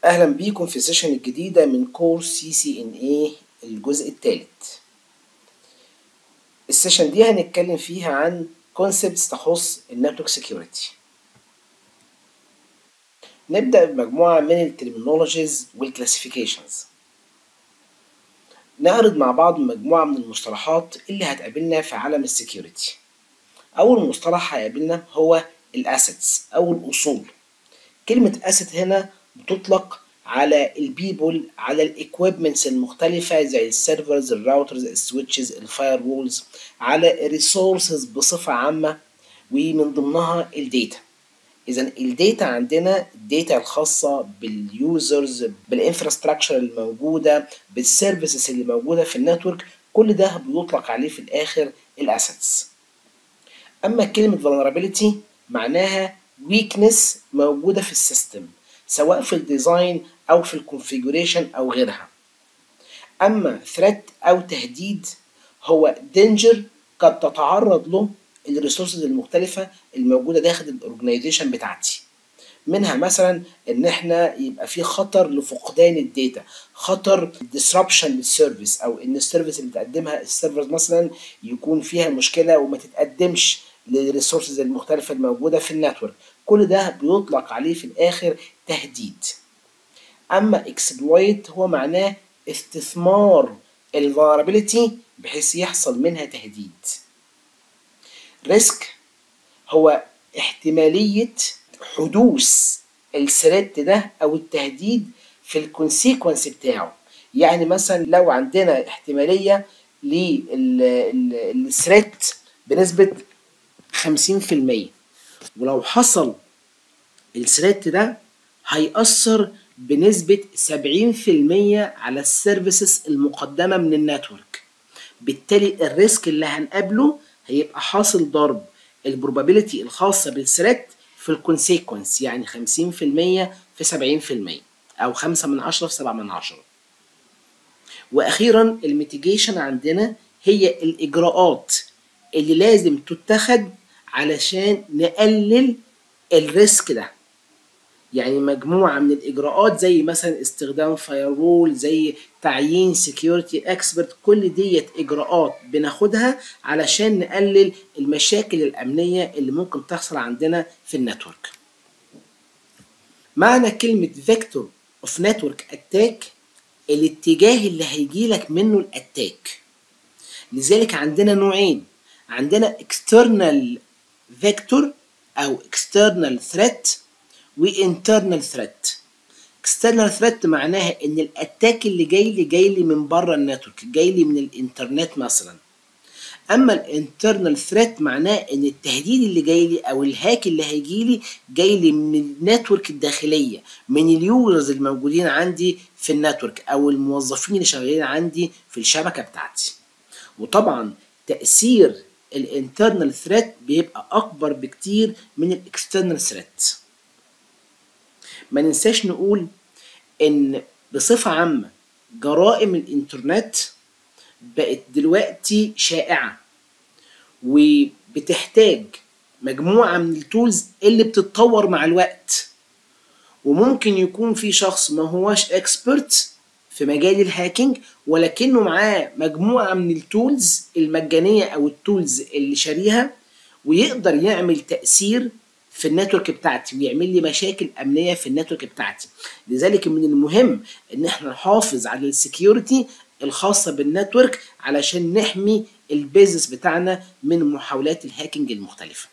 أهلا بيكم في السيشن الجديدة من كورس سي سي ان اي الجزء الثالث السيشن دي هنتكلم فيها عن كونسبتس تخص النتورك سيكيورتي نبدأ بمجموعة من الترمينولوجيز والكلاسيفيكيشنز نعرض مع بعض مجموعة من المصطلحات اللي هتقابلنا في عالم السيكيورتي أول مصطلح هيقابلنا هو الأسيتس أو الأصول كلمة أسيت هنا بتطلق على البيبول على الاكويبمنتس المختلفة زي السيرفرز الراوترز السويتشز الفاير وولز على الريسورسز بصفة عامة ومن ضمنها الداتا اذا الداتا عندنا الداتا الخاصة باليوزرز بالانفراستراكشر الموجودة بالسيرفيسز اللي موجودة في النتورك كل ده بيطلق عليه في الاخر الاسيتس اما كلمة vulnerability معناها weakness موجودة في السيستم سواء في الديزاين او في الكونفيجوريشن او غيرها اما ثريت او تهديد هو دينجر قد تتعرض له الريسورسز المختلفة الموجودة داخل الاورجنايزيشن بتاعتي منها مثلا ان احنا يبقى في خطر لفقدان الداتا خطر disruption للسيرفيس او ان السيرفيس اللي بتقدمها السيرفرز مثلا يكون فيها مشكلة وما تتقدمش للريسورسز المختلفة الموجودة في النتورك كل ده بيطلق عليه في الآخر تهديد أما exploit هو معناه استثمار الفولنربيلتي بحيث يحصل منها تهديد ريسك هو احتمالية حدوث الثريت ده أو التهديد في الكونسيكونس بتاعه يعني مثلا لو عندنا احتمالية للثريت بنسبة 50% ولو حصل الثريت ده هيأثر بنسبة 70% على السيرفيسز المقدمة من النتورك بالتالي الريسك اللي هنقابله هيبقى حاصل ضرب البروبابيلتي الخاصة بالثريت في الكونسيكونس يعني 50% في 70% أو 5 من 10 في 7 من 10 وأخيرا الميتيجيشن عندنا هي الإجراءات اللي لازم تتخذ علشان نقلل الريسك ده يعني مجموعة من الإجراءات زي مثلا استخدام فايرول زي تعيين سكيورتي اكسبرت كل ديت إجراءات بناخدها علشان نقلل المشاكل الأمنية اللي ممكن تحصل عندنا في النتورك معنى كلمة فيكتور اوف نتورك اتاك الاتجاه اللي هيجيلك منه الاتاك لذلك عندنا نوعين عندنا external vector او external threat و internal threat external threat معناها ان الاتاك اللي جاي لي جاي لي من بره النتورك جاي لي من الانترنت مثلا اما الانترنال ثريت معناه ان التهديد اللي جاي لي او الهاك اللي هيجي لي جاي لي من النتورك الداخليه من اليوزرز الموجودين عندي في النتورك او الموظفين اللي شغالين عندي في الشبكه بتاعتي وطبعا تاثير الانترنال ثريت بيبقى اكبر بكتير من الاكسترنال ثريت ما ننساش نقول ان بصفه عامه جرائم الانترنت بقت دلوقتي شائعه وبتحتاج مجموعه من التولز اللي بتتطور مع الوقت وممكن يكون في شخص ما هوش اكسبرت في مجال الهاكينج ولكنه معاه مجموعة من التولز المجانية أو التولز اللي شاريها ويقدر يعمل تأثير في النتورك بتاعتي ويعمل لي مشاكل أمنية في النتورك بتاعتي لذلك من المهم إن احنا نحافظ على السكيورتي الخاصة بالنتورك علشان نحمي البيزنس بتاعنا من محاولات الهاكينج المختلفة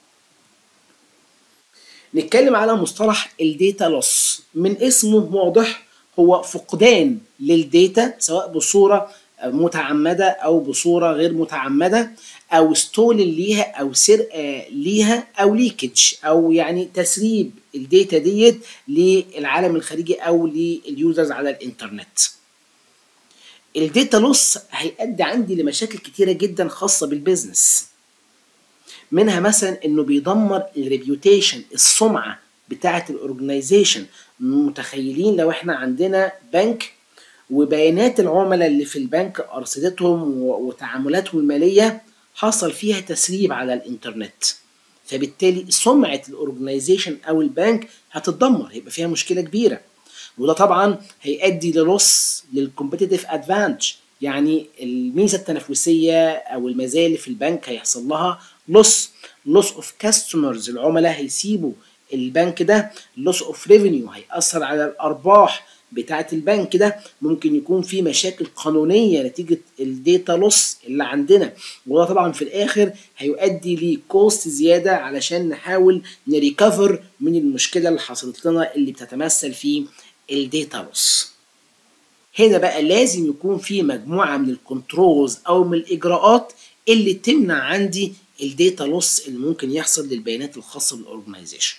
نتكلم على مصطلح الداتا لوس من اسمه واضح هو فقدان للداتا سواء بصورة متعمدة أو بصورة غير متعمدة أو ستول ليها أو سرقة ليها أو ليكج أو يعني تسريب الداتا ديت للعالم الخارجي أو لليوزرز على الإنترنت. الداتا لوس هيؤدي عندي لمشاكل كتيرة جدا خاصة بالبيزنس. منها مثلا إنه بيدمر الريبيوتيشن السمعة بتاعة الأورجنايزيشن متخيلين لو احنا عندنا بنك وبيانات العملاء اللي في البنك أرصدتهم وتعاملاتهم المالية حصل فيها تسريب على الإنترنت فبالتالي سمعة الأورجنايزيشن أو البنك هتتدمر هيبقى فيها مشكلة كبيرة وده طبعا هيؤدي للوس للكومبيتيتيف ادفانتج يعني الميزه التنافسيه او المزايا اللي في البنك هيحصل لها لوس لوس اوف كاستمرز العملاء هيسيبوا البنك ده لوس اوف ريفينيو هيأثر على الارباح بتاعه البنك ده ممكن يكون في مشاكل قانونيه نتيجه الداتا لوس اللي عندنا وده طبعا في الاخر هيؤدي لكوست زياده علشان نحاول نريكفر من المشكله اللي حصلت لنا اللي بتتمثل في الداتا لوس هنا بقى لازم يكون في مجموعه من الكنترولز او من الاجراءات اللي تمنع عندي الداتا لوس اللي ممكن يحصل للبيانات الخاصه بالاورجنايزيشن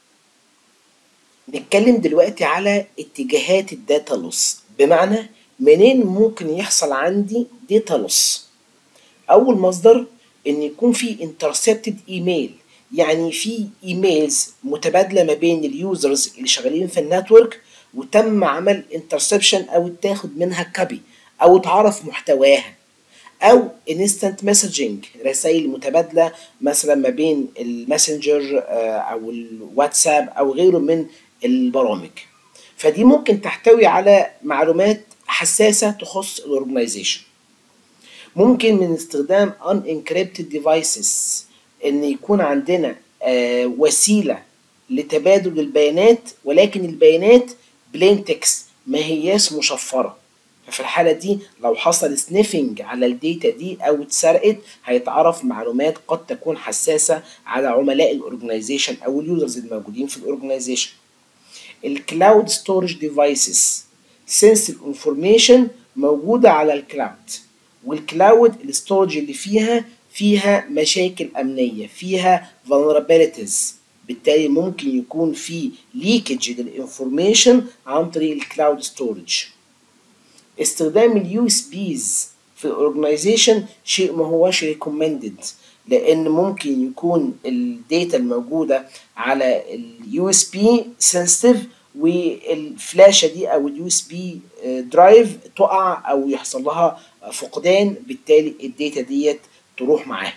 نتكلم دلوقتي على اتجاهات الداتا لوس بمعنى منين ممكن يحصل عندي داتا لوس اول مصدر ان يكون في انترسبتد ايميل يعني في ايميلز متبادله ما بين اليوزرز اللي شغالين في النتورك وتم عمل انترسبشن او اتاخد منها كوبي او اتعرف محتواها او انستنت مسجنج رسائل متبادله مثلا ما بين الماسنجر او الواتساب او غيره من البرامج فدي ممكن تحتوي على معلومات حساسه تخص الاورجنايزيشن ممكن من استخدام unencrypted devices ان يكون عندنا آه وسيله لتبادل البيانات ولكن البيانات بلين تكست ما هياش مشفره ففي الحاله دي لو حصل سنيفنج على الداتا دي او اتسرقت هيتعرف معلومات قد تكون حساسه على عملاء الاورجنايزيشن او اليوزرز الموجودين في الاورجنايزيشن الكلاود ستورج ديفايسز سنسيتيف انفورميشن موجوده على الكلاود والكلاود الستورج اللي فيها فيها مشاكل امنيه فيها vulnerabilities بالتالي ممكن يكون في ليكج للانفورميشن عن طريق الكلاود ستورج استخدام اليو اس بيز في الاورجنايزيشن شيء ما هوش ريكومندد لان ممكن يكون الداتا الموجوده على اليو اس بي سنسيتيف والفلاشه دي او اليو اس بي درايف تقع او يحصل لها فقدان بالتالي الداتا ديت تروح معاها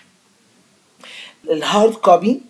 الهارد كوبي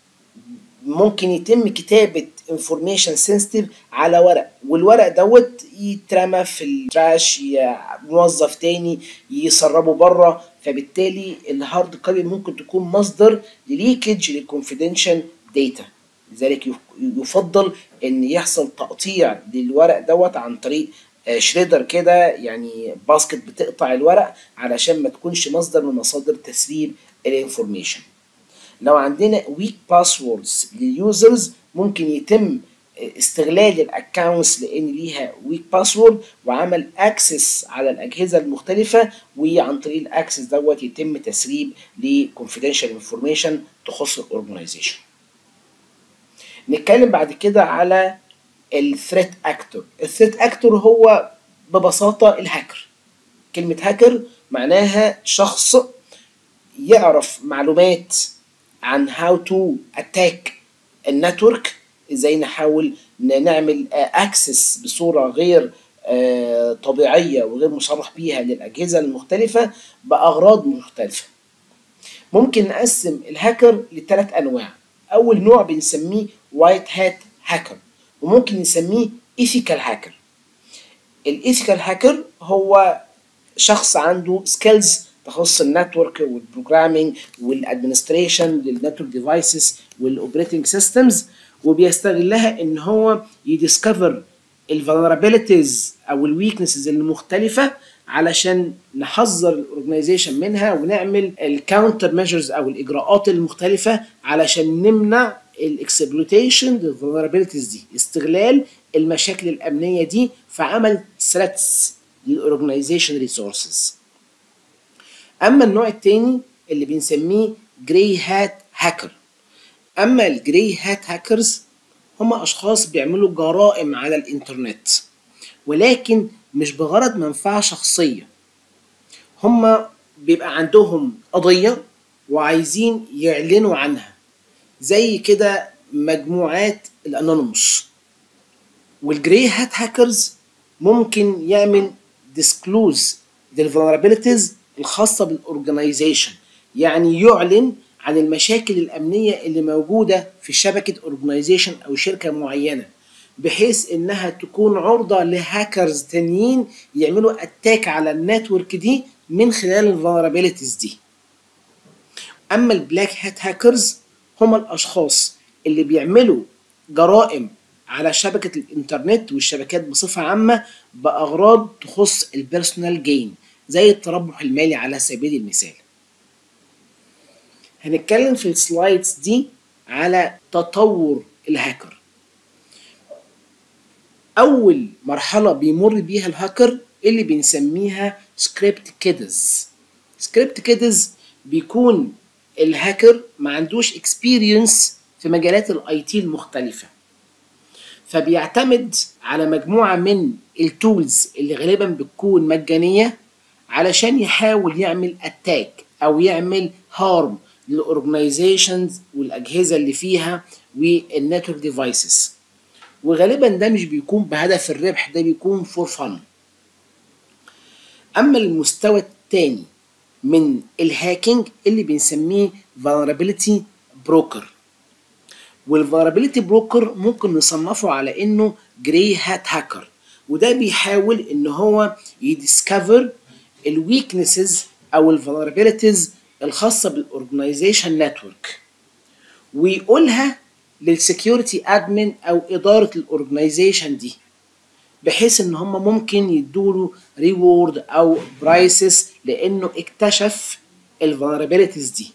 ممكن يتم كتابة انفورميشن سنسيتيف على ورق والورق دوت يترمى في التراش موظف تاني يسربه بره فبالتالي الهارد كوبي ممكن تكون مصدر لليكج للكونفيدنشال داتا لذلك يفضل ان يحصل تقطيع للورق دوت عن طريق شريدر كده يعني باسكت بتقطع الورق علشان ما تكونش مصدر من مصادر تسريب الانفورميشن لو عندنا ويك باسوردز لليوزرز ممكن يتم استغلال الاكونتس لان ليها ويك باسورد وعمل اكسس على الاجهزه المختلفه وعن طريق الاكسس دوت يتم تسريب لكونفيدنشال انفورميشن تخص الاورجنايزيشن نتكلم بعد كده على الثريت اكتور الثريت اكتور هو ببساطه الهاكر كلمه هاكر معناها شخص يعرف معلومات عن هاو تو اتاك النتورك ازاي نحاول نعمل اكسس بصوره غير طبيعيه وغير مصرح بيها للاجهزه المختلفه باغراض مختلفه ممكن نقسم الهاكر لثلاث انواع اول نوع بنسميه وايت هات هاكر وممكن نسميه ايثيكال هاكر الايثيكال هاكر هو شخص عنده سكيلز تخص النتورك والبروجرامينج والادمنستريشن للنتورك ديفايسز والاوبريتنج سيستمز وبيستغلها ان هو يديسكفر الفولنربيلتيز او الويكنسز المختلفه علشان نحذر الاورجنايزيشن منها ونعمل الكاونتر ميجرز او الاجراءات المختلفه علشان نمنع الاكسبلوتيشن للفولنربيلتيز دي استغلال المشاكل الامنيه دي في عمل ثريتس للاورجنايزيشن ريسورسز اما النوع التاني اللي بنسميه جراي هات هاكر اما الجراي هات هاكرز هم اشخاص بيعملوا جرائم على الانترنت ولكن مش بغرض منفعه شخصيه هم بيبقى عندهم قضيه وعايزين يعلنوا عنها زي كده مجموعات الانونيموس والجراي هات هاكرز ممكن يعمل ديسكلوز للفولنربيلتيز الخاصة بالأورجنايزيشن يعني يعلن عن المشاكل الأمنية اللي موجودة في شبكة أورجنايزيشن أو شركة معينة بحيث انها تكون عرضة لهاكرز تانيين يعملوا اتاك على النتورك دي من خلال الفولنربيلتيز دي اما البلاك هات هاكرز هم الاشخاص اللي بيعملوا جرائم على شبكة الانترنت والشبكات بصفة عامة بأغراض تخص البيرسونال جين زي التربح المالي على سبيل المثال هنتكلم في السلايدز دي على تطور الهاكر أول مرحلة بيمر بيها الهاكر اللي بنسميها سكريبت كيدز سكريبت كيدز بيكون الهاكر ما عندوش اكسبيرينس في مجالات الاي تي المختلفة فبيعتمد على مجموعة من التولز اللي غالبا بتكون مجانية علشان يحاول يعمل اتاك او يعمل هارم للاورجنايزيشنز والاجهزة اللي فيها والنتورك ديفايسز وغالبا ده مش بيكون بهدف الربح ده بيكون فور فن اما المستوى الثاني من الهاكينج اللي بنسميه vulnerability broker والفولنربيلتي بروكر ممكن نصنفه على انه جراي هات هاكر وده بيحاول ان هو يديسكفر الويكنسز او الفولنربيلتيز الخاصه بالاورجنايزيشن نتورك ويقولها للسكيورتي ادمن او اداره الاورجنايزيشن دي بحيث ان هم ممكن يدوله ريورد او برايسز لانه اكتشف الفولنربيلتيز دي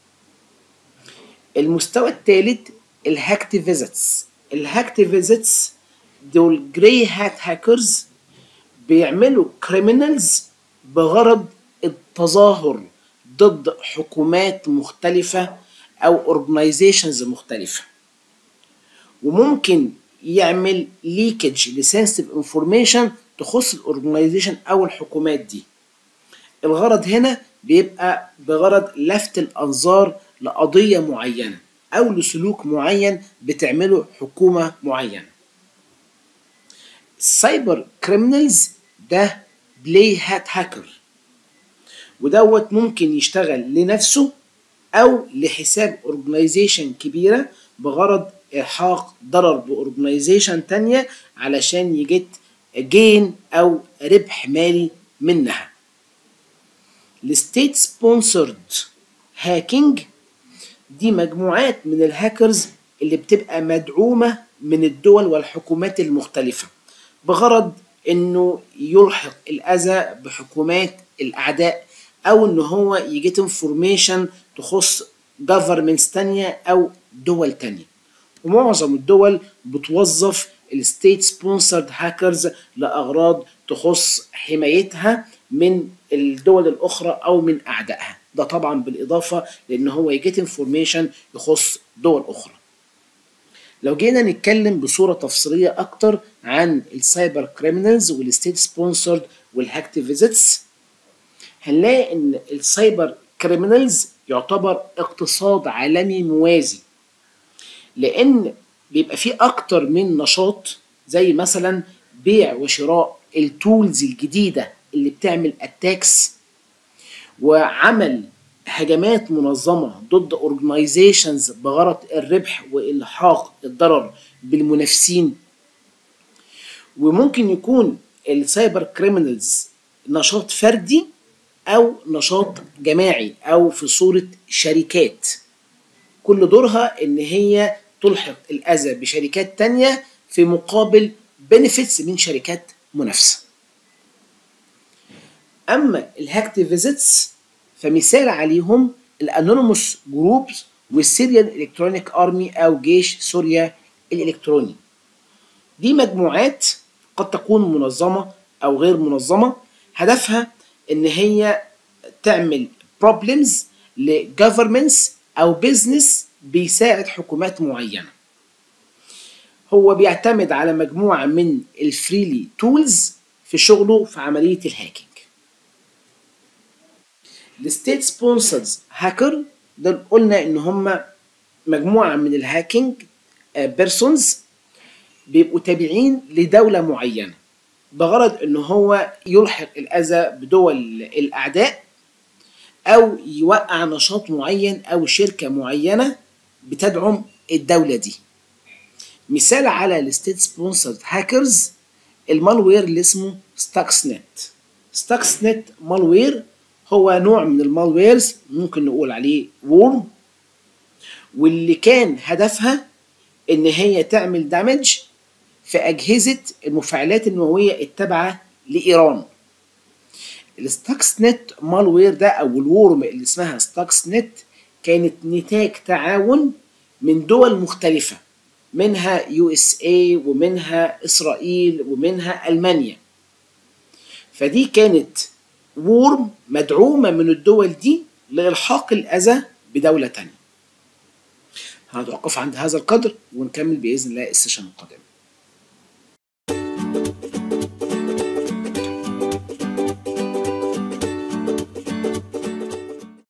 المستوى الثالث الهاكت فيزيتس الهاكت فيزيتس دول جراي هات هاكرز بيعملوا كريمنالز بغرض التظاهر ضد حكومات مختلفة أو اورجنايزيشنز مختلفة وممكن يعمل ليكج لسنسيتيف انفورميشن تخص الاورجنايزيشن او الحكومات دي الغرض هنا بيبقى بغرض لفت الانظار لقضيه معينه او لسلوك معين بتعمله حكومه معينه السايبر كريمنالز ده بلاي هات هاكر ودوت ممكن يشتغل لنفسه او لحساب اورجنايزيشن كبيره بغرض الحاق ضرر باورجنايزيشن تانية علشان يجت جين او ربح مالي منها الستيت سبونسرد هاكينج دي مجموعات من الهاكرز اللي بتبقى مدعومة من الدول والحكومات المختلفة بغرض انه يلحق الاذى بحكومات الاعداء او ان هو يجيت انفورميشن تخص جفرمنتس تانية او دول تانية ومعظم الدول بتوظف الستيت سبونسرد هاكرز لاغراض تخص حمايتها من الدول الاخرى او من اعدائها ده طبعا بالاضافه لان هو يجيت انفورميشن يخص دول اخرى لو جينا نتكلم بصوره تفصيليه اكتر عن السايبر كريمنالز والستيت سبونسرد والهاكت فيزيتس هنلاقي ان السايبر كريمنالز يعتبر اقتصاد عالمي موازي لان بيبقى فيه اكتر من نشاط زي مثلا بيع وشراء التولز الجديده اللي بتعمل اتاكس وعمل هجمات منظمه ضد اورجنايزيشنز بغرض الربح والحاق الضرر بالمنافسين وممكن يكون السايبر كريمنالز نشاط فردي او نشاط جماعي او في صوره شركات كل دورها ان هي تلحق الاذى بشركات تانية في مقابل بنفيتس من شركات منافسه اما الهاكت فيزيتس فمثال عليهم الانونيموس جروبز والسيريال الكترونيك ارمي او جيش سوريا الالكتروني دي مجموعات قد تكون منظمه او غير منظمه هدفها ان هي تعمل بروبلمز لجفرمنتس او بيزنس بيساعد حكومات معينه هو بيعتمد على مجموعه من الفريلي تولز في شغله في عمليه الهاكينج الستيت سبونسرز هاكر دول قلنا ان هم مجموعه من الهاكينج بيرسونز بيبقوا تابعين لدوله معينه بغرض ان هو يلحق الاذى بدول الاعداء او يوقع نشاط معين او شركه معينه بتدعم الدوله دي مثال على الستيت سبونسرد هاكرز المالوير اللي اسمه ستاكس نت ستاكس نت مالوير هو نوع من المالويرز ممكن نقول عليه وورم واللي كان هدفها ان هي تعمل دامج في اجهزه المفاعلات النوويه التابعه لايران الستاكس نت مالوير ده او الورم اللي اسمها ستاكس نت كانت نتاج تعاون من دول مختلفه منها يو اس اي ومنها اسرائيل ومنها المانيا فدي كانت وورم مدعومه من الدول دي لالحاق الاذى بدوله تانية هنتوقف عند هذا القدر ونكمل باذن الله السيشن القادمه